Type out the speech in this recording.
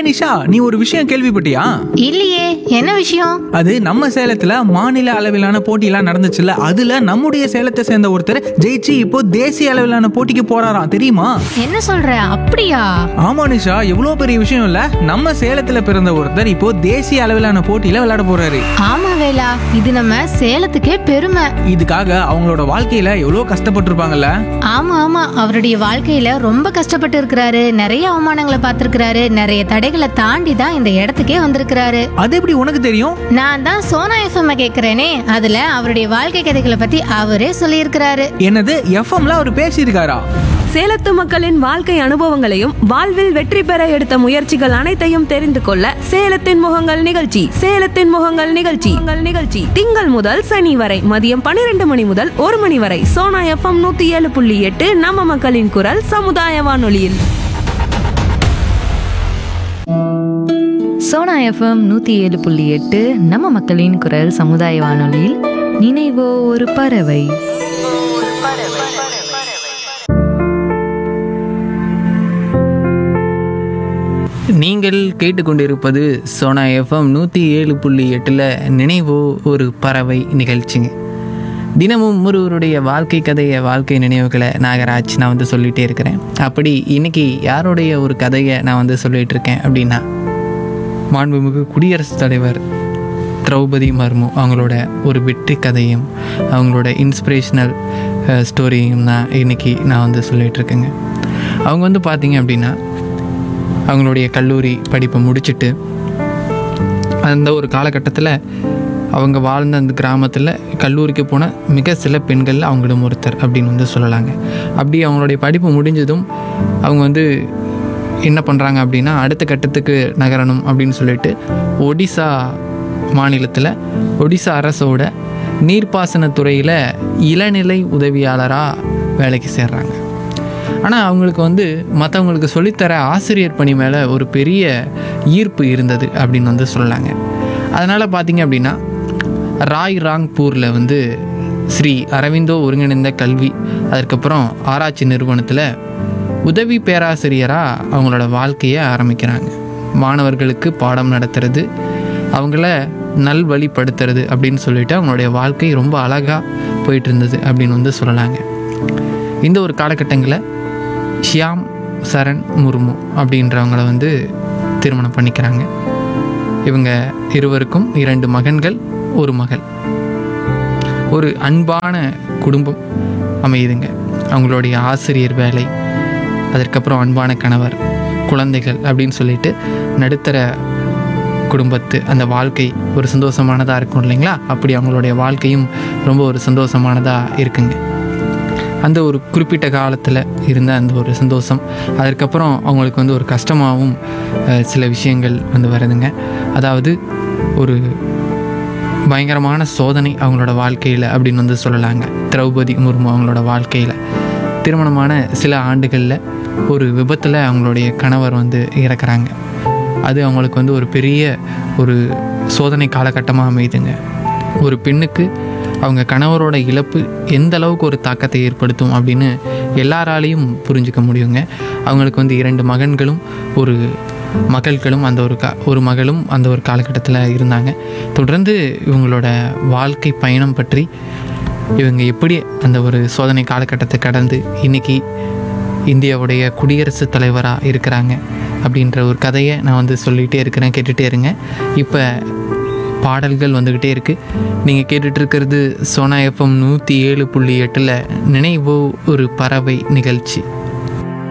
நிஷா நீ ஒரு விஷயம் கேள்விப்பட்டியா இல்லையே என்ன விஷயம் அது நம்ம சேலத்துல மாநில அளவிலான போட்டியெல்லாம் நடந்துச்சுல்ல அதுல நம்முடைய சேலத்தை சேர்ந்த ஒருத்தர் ஜெயிச்சு இப்போ தேசிய அளவிலான போட்டிக்கு போறாராம் தெரியுமா என்ன சொல்ற அப்படியா ஆமா நிஷா எவ்வளோ பெரிய விஷயம் இல்ல நம்ம சேலத்துல பிறந்த ஒருத்தர் இப்போ தேசிய அளவிலான போட்டியில விளையாட போறாரு ஆமா வேலா இது நம்ம சேலத்துக்கே பெருமை இதுக்காக அவங்களோட வாழ்க்கையில எவ்வளோ கஷ்டப்பட்டிருப்பாங்கல்ல ஆமா ஆமா அவருடைய வாழ்க்கையில ரொம்ப கஷ்டப்பட்டு இருக்கிறாரு நிறைய அவமானங்களை பார்த்திருக்கிறாரு நிறைய தடைகளை தாண்டி தான் இந்த இடத்துக்கே வந்திருக்கிறாரு அது எப்படி உனக்கு தெரியும் நான் தான் சோனா எஃப்எம் கேக்குறேனே அதுல அவருடைய வாழ்க்கை கதைகளை பத்தி அவரே சொல்லியிருக்கிறாரு என்னது எஃப்எம்ல அவர் பேசியிருக்காரா சேலத்து மக்களின் வாழ்க்கை அனுபவங்களையும் வாழ்வில் வெற்றி பெற எடுத்த முயற்சிகள் அனைத்தையும் தெரிந்து கொள்ள சேலத்தின் முகங்கள் நிகழ்ச்சி சேலத்தின் முகங்கள் நிகழ்ச்சி உங்கள் நிகழ்ச்சி திங்கள் முதல் சனி வரை மதியம் பன்னிரண்டு மணி முதல் ஒரு மணி வரை சோனா எஃப்எம் நூத்தி ஏழு புள்ளி எட்டு நம்ம மக்களின் குரல் சமுதாய வானொலியில் சோனா எஃப்எம் நூற்றி ஏழு புள்ளி எட்டு நம்ம மக்களின் குரல் சமுதாய வானொலியில் நினைவோ ஒரு பறவை நீங்கள் கேட்டுக்கொண்டிருப்பது சோனா எஃப்எம் நூற்றி ஏழு புள்ளி எட்டில் நினைவோ ஒரு பறவை நிகழ்ச்சிங்க தினமும் ஒருவருடைய வாழ்க்கை கதையை வாழ்க்கை நினைவுகளை நாகராஜ் நான் வந்து சொல்லிகிட்டே இருக்கிறேன் அப்படி இன்னைக்கு யாருடைய ஒரு கதையை நான் வந்து சொல்லிகிட்டு இருக்கேன் அப்படின்னா மாண்புமிகு குடியரசுத் தலைவர் திரௌபதி மர்மு அவங்களோட ஒரு வெற்றி கதையும் அவங்களோட இன்ஸ்பிரேஷனல் ஸ்டோரியும் தான் இன்னைக்கு நான் வந்து சொல்லிகிட்டு இருக்கேங்க அவங்க வந்து பார்த்தீங்க அப்படின்னா அவங்களுடைய கல்லூரி படிப்பை முடிச்சுட்டு அந்த ஒரு காலகட்டத்தில் அவங்க வாழ்ந்த அந்த கிராமத்தில் கல்லூரிக்கு போன மிக சில பெண்கள் அவங்களும் ஒருத்தர் அப்படின்னு வந்து சொல்லலாங்க அப்படி அவங்களுடைய படிப்பு முடிஞ்சதும் அவங்க வந்து என்ன பண்ணுறாங்க அப்படின்னா அடுத்த கட்டத்துக்கு நகரணும் அப்படின்னு சொல்லிட்டு ஒடிசா மாநிலத்தில் ஒடிசா அரசோட நீர்ப்பாசனத் துறையில் இளநிலை உதவியாளராக வேலைக்கு சேர்றாங்க ஆனால் அவங்களுக்கு வந்து மற்றவங்களுக்கு சொல்லித்தர ஆசிரியர் பணி மேலே ஒரு பெரிய ஈர்ப்பு இருந்தது அப்படின்னு வந்து சொல்லலாங்க அதனால் பார்த்தீங்க அப்படின்னா ராய் ராங்பூரில் வந்து ஸ்ரீ அரவிந்தோ ஒருங்கிணைந்த கல்வி அதுக்கப்புறம் ஆராய்ச்சி நிறுவனத்தில் உதவி பேராசிரியராக அவங்களோட வாழ்க்கையை ஆரம்பிக்கிறாங்க மாணவர்களுக்கு பாடம் நடத்துறது அவங்கள நல்வழிப்படுத்துறது அப்படின்னு சொல்லிட்டு அவங்களுடைய வாழ்க்கை ரொம்ப அழகாக போயிட்டு இருந்தது அப்படின்னு வந்து சொல்லலாங்க இந்த ஒரு காலகட்டங்களில் ஷியாம் சரண் முர்மு அப்படின்றவங்கள வந்து திருமணம் பண்ணிக்கிறாங்க இவங்க இருவருக்கும் இரண்டு மகன்கள் ஒரு மகள் ஒரு அன்பான குடும்பம் அமையுதுங்க அவங்களுடைய ஆசிரியர் வேலை அதற்கப்புறம் அன்பான கணவர் குழந்தைகள் அப்படின்னு சொல்லிட்டு நடுத்தர குடும்பத்து அந்த வாழ்க்கை ஒரு சந்தோஷமானதாக இருக்கும் இல்லைங்களா அப்படி அவங்களுடைய வாழ்க்கையும் ரொம்ப ஒரு சந்தோஷமானதாக இருக்குங்க அந்த ஒரு குறிப்பிட்ட காலத்தில் இருந்த அந்த ஒரு சந்தோஷம் அதற்கப்புறம் அவங்களுக்கு வந்து ஒரு கஷ்டமாகவும் அஹ், சில விஷயங்கள் வந்து வருதுங்க அதாவது ஒரு பயங்கரமான சோதனை அவங்களோட வாழ்க்கையில் அப்படின்னு வந்து சொல்லலாங்க திரௌபதி முர்மு அவங்களோட வாழ்க்கையில் திருமணமான சில ஆண்டுகளில் ஒரு விபத்தில் அவங்களுடைய கணவர் வந்து இறக்குறாங்க அது அவங்களுக்கு வந்து ஒரு பெரிய ஒரு சோதனை காலகட்டமாக அமையுதுங்க ஒரு பெண்ணுக்கு அவங்க கணவரோட இழப்பு எந்த அளவுக்கு ஒரு தாக்கத்தை ஏற்படுத்தும் அப்படின்னு எல்லாராலையும் புரிஞ்சுக்க முடியுங்க அவங்களுக்கு வந்து இரண்டு மகன்களும் ஒரு மகள்களும் அந்த ஒரு கா ஒரு மகளும் அந்த ஒரு காலகட்டத்தில் இருந்தாங்க தொடர்ந்து இவங்களோட வாழ்க்கை பயணம் பற்றி இவங்க எப்படி அந்த ஒரு சோதனை காலகட்டத்தை கடந்து இன்னைக்கு இந்தியாவுடைய குடியரசுத் தலைவராக இருக்கிறாங்க அப்படின்ற ஒரு கதையை நான் வந்து சொல்லிகிட்டே இருக்கிறேன் கேட்டுகிட்டே இருங்க இப்போ பாடல்கள் வந்துக்கிட்டே இருக்குது நீங்கள் கேட்டுட்டு இருக்கிறது சோனா எஃப்எம் நூற்றி ஏழு புள்ளி எட்டில் நினைவோ ஒரு பறவை நிகழ்ச்சி